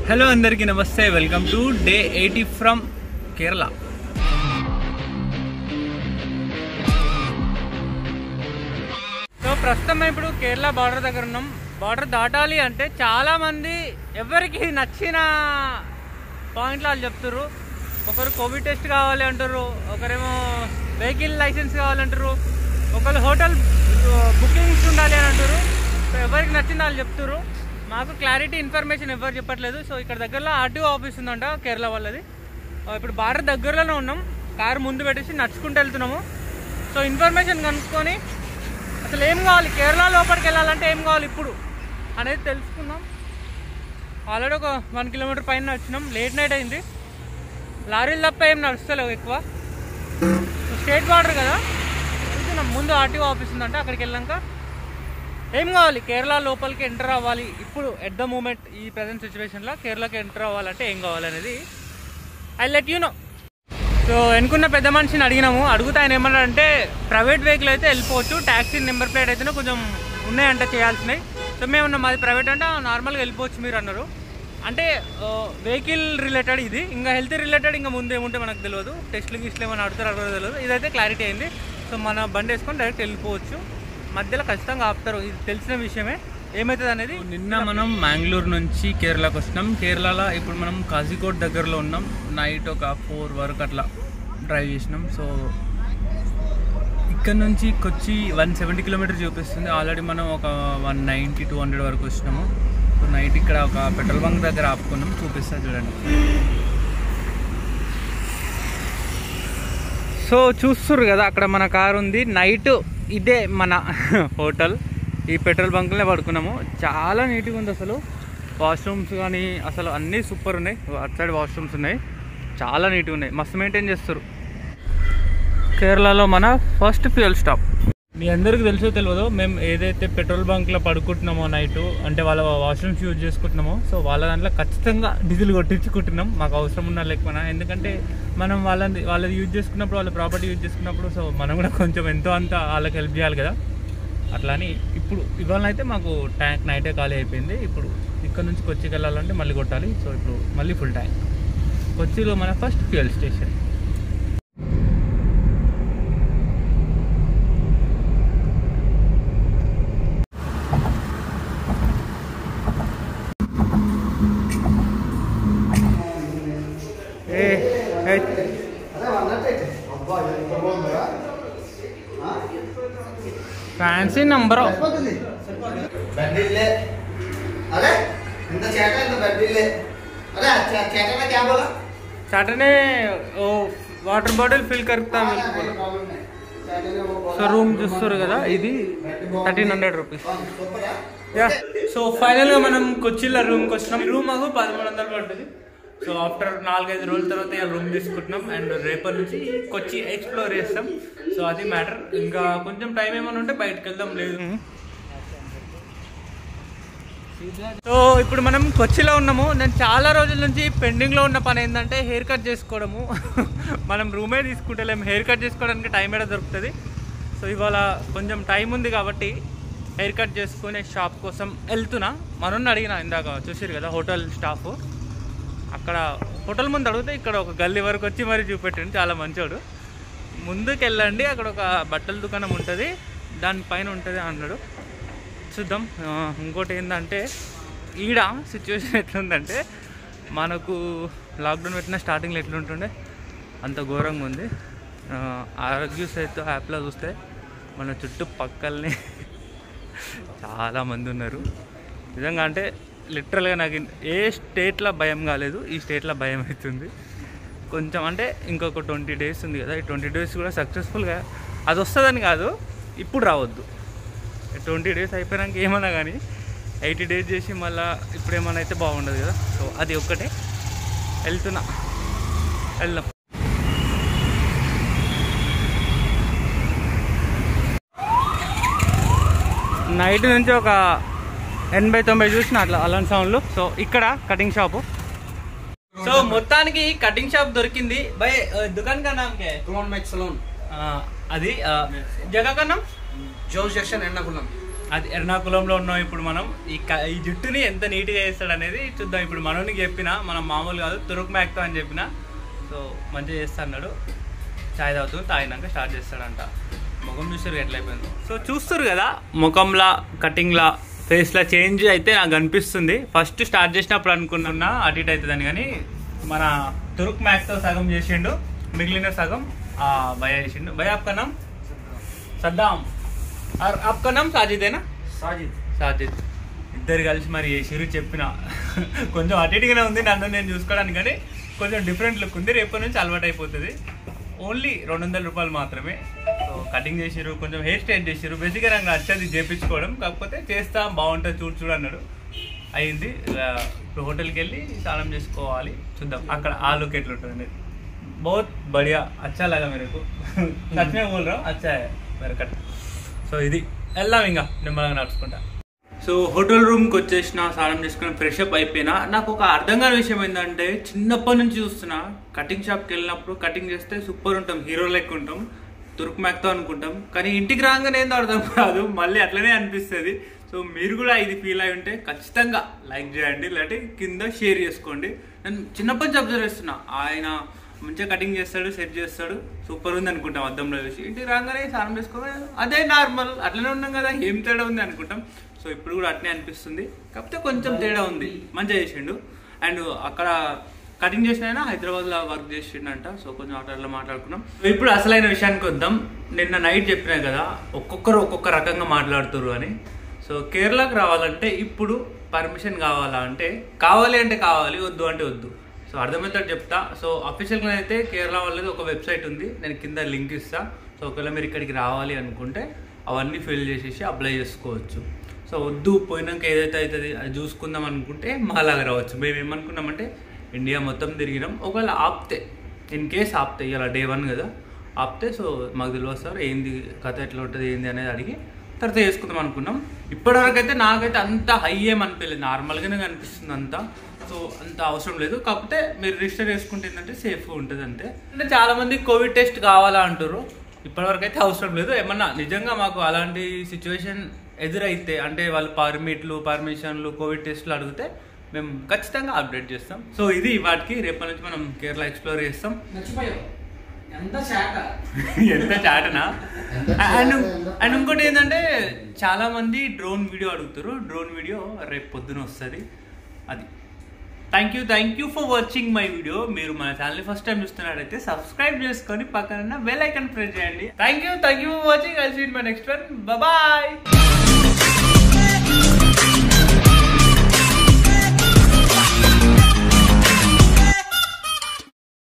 hello అందరికీ నమస్తే welcome to day eighty from Kerala so ప్రస్తుతం మేము ఇప్పుడు కేరళ బార్డర్ దగ్గర ఉన్నాం బార్డర్ దాటాలి అంటే చాలా మంది ఎవరికి నచ్చిన పాయింట్లు వాళ్ళు చెప్తారు ఒకరు కోవిడ్ టెస్ట్ కావాలి అంటారు ఒకరేమో వెహికల్ లైసెన్స్ కావాలంటారు ఒకరు హోటల్ బుకింగ్స్ ఉండాలి అని అంటారు సో ఎవరికి నచ్చింది వాళ్ళు చెప్తారు మాకు క్లారిటీ ఇన్ఫర్మేషన్ ఎవరు చెప్పట్లేదు సో ఇక్కడ దగ్గరలో ఆర్టీఓ ఆఫీస్ ఉందంట కేరళ వాళ్ళది ఆ, ఇప్పుడు బార్డర్ దగ్గరలోనే ఉన్నాం కారు ముందు పెట్టేసి నడుచుకుంటూ వెళ్తున్నాము సో ఇన్ఫర్మేషన్ కనుక్కొని అసలు ఏం కావాలి కేరళ లోపలికి వెళ్ళాలంటే ఏం కావాలి ఇప్పుడు అనేది తెలుసుకుందాం ఆల్రెడీ ఒక వన్ కిలోమీటర్ పైన వచ్చినాం లేట్ నైట్ అయింది లారీలు తప్ప ఏం నడుస్తలేవు ఎక్కువ స్టేట్ బార్డర్ కదా వెళ్తున్నాం ముందు ఆర్టీఓ ఆఫీస్ ఉందంటే అక్కడికి వెళ్ళాక ఏం కావాలి కేరళ లోపలికి ఎంటర్ అవ్వాలి ఇప్పుడు ఎట్ ద మూమెంట్ ఈ ప్రజెంట్ సిచ్యువేషన్లో కేరళకి ఎంటర్ అవ్వాలంటే ఏం కావాలనేది I let you know so ఎన్నుకున్న పెద్ద మనిషిని అడిగినాము అడుగుతా ఆయన ఏమన్నాడంటే ప్రైవేట్ వెహికల్ అయితే వెళ్ళిపోవచ్చు ట్యాక్సీ నెంబర్ ప్లేట్ అయితేనే కొంచెం ఉన్నాయంటే చేయాల్సినవి సో మేము ఉన్నాం మాది ప్రైవేట్ అంటే నార్మల్గా వెళ్ళిపోవచ్చు మీరు అన్నారు అంటే వెహికల్ రిలేటెడ్ ఇది ఇంకా హెల్త్ రిలేటెడ్ ఇంకా ముందు ఏముంటే మనకు తెలియదు టెస్ట్లు గిస్ట్లు ఏమైనా అడుగుతారు అడగదో తెలియదు ఇదైతే క్లారిటీ అయింది సో మన బండి వేసుకొని డైరెక్ట్ వెళ్ళిపోవచ్చు మధ్యలో ఖచ్చితంగా ఆపుతారు ఇది తెలిసిన విషయమే ఏమవుతుంది అనేది నిన్న మనం మ్యాంగ్లూర్ నుంచి కేరళకు వస్తున్నాం కేరళలో ఇప్పుడు మనం కాజీకోట్ దగ్గరలో ఉన్నాం నైట్ ఒక ఫోర్ వరకు అట్లా డ్రైవ్ చేసినాం సో ఇక్కడ నుంచి కొచ్చి వన్ సెవెంటీ కిలోమీటర్ చూపిస్తుంది ఆల్రెడీ మనం ఒక వన్ నైంటీ టూ హండ్రెడ్ వరకు వచ్చినాము సో నైట్ ఇక్కడ ఒక పెట్రోల్ బంక్ దగ్గర ఆపుకున్నాం చూపిస్తా చూడండి సో చూస్తుర్రు కదా అక్కడ మన కార్ ఉంది నైట్ ఇదే మన హోటల్ ఈ పెట్రోల్ బంక్లోనే పడుకున్నాము చాలా నీట్గా ఉంది అసలు వాష్రూమ్స్ కానీ అసలు అన్నీ సూపర్ ఉన్నాయి అటు సైడ్ వాష్రూమ్స్ ఉన్నాయి చాలా నీట్గా ఉన్నాయి మస్తు మెయింటైన్ చేస్తారు కేరళలో మన ఫస్ట్ ఫ్యూయల్ స్టాప్ మీ అందరికీ తెలుసో తెలియదు మేము ఏదైతే పెట్రోల్ బంక్లో పడుకుంటున్నామో నైట్ అంటే వాళ్ళ వాష్రూమ్స్ యూజ్ చేసుకుంటున్నామో సో వాళ్ళ దాంట్లో ఖచ్చితంగా డీజిల్ కొట్టించుకుంటున్నాం మాకు అవసరం ఉన్న లేకపోయినా ఎందుకంటే మనం వాళ్ళది వాళ్ళది యూజ్ చేసుకున్నప్పుడు వాళ్ళ ప్రాపర్టీ యూజ్ చేసుకున్నప్పుడు సో మనం కూడా కొంచెం ఎంతో అంత వాళ్ళకి హెల్ప్ చేయాలి కదా అట్లా అని ఇప్పుడు ఇవాళ అయితే మాకు ట్యాంక్ నైటే ఖాళీ అయిపోయింది ఇప్పుడు ఇక్కడ నుంచి కొచ్చికి వెళ్ళాలంటే మళ్ళీ కొట్టాలి సో ఇప్పుడు మళ్ళీ ఫుల్ ట్యాంక్ కొచ్చిలో మన ఫస్ట్ ఫ్యూయల్ స్టేషన్ ఏ ఏ, ఫ్యాన్సీ నంబర్ బెడ్ ఇల్లే అరే ఇంత చేట ఇంత బెడ్ ఇల్లే అరే చేట క్యా బోలా సాటర్డే ఓ వాటర్ బాటిల్ ఫిల్ కరుకుతా సో రూమ్ చూస్తారు కదా ఇది thirteen hundred rupees yeah so ఫైనల్గా మనం కొచ్చిలో రూమ్కి వచ్చినాం ఈ రూమ్ మాకు పదమూడు వందలు పడుతుంది సో ఆఫ్టర్ నాలుగైదు రోజుల తర్వాత ఇలా రూమ్ తీసుకుంటున్నాం అండ్ రేపటి నుంచి కొచ్చి ఎక్స్ప్లోర్ చేస్తాం సో అది మ్యాటర్ ఇంకా కొంచెం టైం ఏమైనా ఉంటే బయటకు వెళ్దాం లేదు సో ఇప్పుడు మనం కొచ్చిలో ఉన్నాము నేను చాలా రోజుల నుంచి పెండింగ్లో ఉన్న పని ఏంటంటే హెయిర్ కట్ చేసుకోవడము మనం రూమే తీసుకుంటలేము హెయిర్ కట్ చేసుకోవడానికి టైం ఏడా దొరుకుతుంది సో ఇవాళ కొంచెం టైం ఉంది కాబట్టి హెయిర్ కట్ చేసుకునే షాప్ కోసం వెళ్తున్నా మనల్ని అడిగిన ఇందాక చూసారు కదా హోటల్ స్టాఫ్ అక్కడ హోటల్ ముందు అడిగితే ఇక్కడ ఒక గల్లీ వరకు వచ్చి మరి చూపెట్టండి చాలా మంచోడు ముందుకు వెళ్ళండి అక్కడ ఒక బట్టల దుకాణం ఉంటుంది దానిపైన ఉంటుంది అన్నాడు చూద్దాం ఆ, ఇంకోటి ఏంటంటే ఈడ సిచ్యువేషన్ ఎట్లుందంటే మనకు లాక్డౌన్ పెట్టిన స్టార్టింగ్లో ఎట్లుంటుండే అంత ఘోరంగా ఉంది ఆ, ఆరోగ్య సేతు యాప్లో చూస్తే మన చుట్టుపక్కలనే చాలా మంది ఉన్నారు నిజంగా అంటే లిటరల్గా నాకు ఇన్- ఏ స్టేట్లో భయం కాలేదు ఈ స్టేట్లో భయం అవుతుంది కొంచెం అంటే ఇంకొక ట్వంటీ డేస్ ఉంది కదా ఈ ట్వంటీ డేస్ కూడా సక్సెస్ఫుల్గా అది వస్తుందని కాదు ఇప్పుడు రావద్దు ట్వంటీ డేస్ అయిపోయాక ఏమన్నా కానీ ఎయిటీ డేస్ చేసి మళ్ళీ ఇప్పుడు ఏమన్నా అయితే బాగుండదు కదా సో అది ఒక్కటే వెళ్తున్నా వెళ్దాం నైట్ నుంచి ఒక ఎనభై తొంభై చూసిన అట్లా అలాంటి సౌండ్లు సో ఇక్కడ కటింగ్ షాపు సో మొత్తానికి కటింగ్ షాప్ దొరికింది బై దుకాన్ కా నామ్ కే క్లోన్ మైక్ సలూన్ ఆ, అది ఆ, జగ కా నామ్ జోన్ సెక్షన్ ఎండకులం అది ఎర్నాకుళంలో ఉన్నాం ఇప్పుడు మనం ఈ క- ఈ జుట్టుని ఎంత నీట్గా చేస్తాడు అనేది చూద్దాం ఇప్పుడు మనోనికి చెప్పిన మనం మామూలు కాదు తురుకు మేకతో అని చెప్పిన సో మంచిగా చేస్తా అన్నాడు చాయ్ తాగుతూ తాగినాక స్టార్ట్ చేస్తాడంట ముఖం చూసారు ఎట్లా అయిపోయింది సో చూస్తారు కదా ముఖంలా కటింగ్లా ఫేస్లా చేంజ్ అయితే నాకు అనిపిస్తుంది ఫస్ట్ స్టార్ట్ చేసినప్పుడు అనుకున్నా అటు ఇటు అవుతుందని కానీ మన తురుక్ మ్యాక్తో సగం చేసిండు మిగిలిన సగం ఆ భయ చేసిండు భయ ఆప్కా నామ్ సద్దాం और आपका नाम साजिद है ना సాజిద్ సాజిద్ ఇద్దరు కలిసి మరి చేసిరు చెప్పిన కొంచెం అటు ఇటుగానే ఉంది నన్ను నేను చూసుకోవడానికి కానీ కొంచెం డిఫరెంట్ లుక్ ఉంది రేపటి నుంచి అలవాటు అయిపోతుంది ఓన్లీ రెండు వందల రూపాయలు మాత్రమే సో కటింగ్ చేసిరు కొంచెం హెయిర్ స్టైల్ చేసిరు బేసిక్గా నాకు నచ్చది చేపించుకోవడం కాకపోతే చేస్తా బాగుంటుంది చూడు చూడు అన్నాడు అయింది ఇలా ఇప్పుడు హోటల్కి వెళ్ళి స్నానం చేసుకోవాలి చూద్దాం అక్కడ ఆ లుక్ ఎట్లుంటుంది అనేది बहुत बढ़िया अच्छा लगा मेरे को सच में बोल रहा हूँ अच्छा है मेरे कट సో ఇది వెళ్దాం ఇంకా నిమ్మలంగా నడుచుకుంటా సో హోటల్ రూమ్కి వచ్చేసిన స్నానం చేసుకుని ఫ్రెష్ అప్ అయిపోయినా నాకు ఒక అర్థం కాని విషయం ఏంటంటే చిన్నప్పటి నుంచి చూస్తున్నా కటింగ్ షాప్కి వెళ్ళినప్పుడు కటింగ్ చేస్తే సూపర్ ఉంటాం హీరో లెక్క ఉంటాం తురుకు మేకతో అనుకుంటాం కానీ ఇంటికి రాగానే ఏందో అర్థం కాదు మళ్ళీ అట్లనే అనిపిస్తుంది సో మీరు కూడా ఇది ఫీల్ అయి ఉంటే ఖచ్చితంగా లైక్ చేయండి లేదంటే కింద షేర్ చేసుకోండి నేను చిన్నప్పటి నుంచి అబ్జర్వ్ చేస్తున్నా ఆయన మంచిగా కటింగ్ చేస్తాడు సెట్ చేస్తాడు సూపర్ ఉంది అనుకుంటాం అద్దంలో చూసి ఇంటికి రాగానే స్నానం చేసుకోవాలి అదే నార్మల్ అట్లనే ఉన్నాం కదా ఏం తేడా ఉంది అనుకుంటాం సో ఇప్పుడు కూడా అట్నే అనిపిస్తుంది కాకపోతే కొంచెం తేడా ఉంది మంచిగా చేసిండు అండ్ అక్కడ కటింగ్ చేసిన ఆయన హైదరాబాద్లో వర్క్ చేసిండంట సో కొంచెం అట్లా మాట్లాడుకున్నాం ఇప్పుడు అసలైన విషయానికి వద్దాం నిన్న నైట్ చెప్పినా కదా ఒక్కొక్కరు ఒక్కొక్క రకంగా మాట్లాడుతురు అని సో కేరళకు రావాలంటే ఇప్పుడు పర్మిషన్ కావాలా అంటే కావాలి అంటే కావాలి వద్దు అంటే వద్దు సో అర్థమవుతాడు చెప్తా సో అఫీషియల్గా అయితే కేరళ వాళ్ళది ఒక వెబ్సైట్ ఉంది నేను కింద లింక్ ఇస్తా సో ఒకవేళ మీరు ఇక్కడికి రావాలి అనుకుంటే అవన్నీ ఫిల్ చేసేసి అప్లై చేసుకోవచ్చు సో వద్దు పోయినాక ఏదైతే అవుతుంది అది చూసుకుందాం అనుకుంటే మాలాగా రావచ్చు మేము ఏమనుకున్నామంటే ఇండియా మొత్తం తిరిగినాం ఒకవేళ ఆపితే ఇన్ కేస్ ఆపితే ఇలా డే వన్ కదా ఆపితే సో మాకు తెలియదు సార్ ఏంది కథ ఎట్లా ఉంటుంది ఏంది అనేది అడిగి తర్వాత చేసుకుందాం అనుకున్నాం ఇప్పటివరకు అయితే నాకైతే అంత హై ఏం అనిపించలేదు నార్మల్గానే కనిపిస్తుంది అంతా సో అంత అవసరం లేదు కాకపోతే మీరు రిజిస్టర్ చేసుకుంటే ఏంటంటే సేఫ్గా ఉంటుంది అంతే అంటే చాలా మంది కోవిడ్ టెస్ట్ కావాలా అంటారు ఇప్పటివరకు అయితే అవసరం లేదు ఏమన్నా నిజంగా మాకు అలాంటి సిచ్యువేషన్ ఎదురైతే అంటే వాళ్ళు పర్మిట్లు పర్మిషన్లు కోవిడ్ టెస్ట్లు అడిగితే మేము ఖచ్చితంగా అప్డేట్ చేస్తాం సో ఇది వాటికి రేపటి నుంచి మనం కేరళ ఎక్స్ప్లోర్ చేస్తాం మర్చిపోయావు ఎంత శాఖ ఎంత చాటనా అండ్ అండ్ ఇంకోటి ఏంటంటే చాలా మంది డ్రోన్ వీడియో అడుగుతారు డ్రోన్ వీడియో రేపు పొద్దున వస్తుంది అది thank you thank you for watching my video మీరు మన ఛానల్ ఫస్ట్ టైం చూస్తున్నట్టయితే సబ్స్క్రైబ్ చేసుకొని పక్కన బెల్ ఐకన్ ప్రెస్ చేయండి thank you thank you for watching I see my next one bye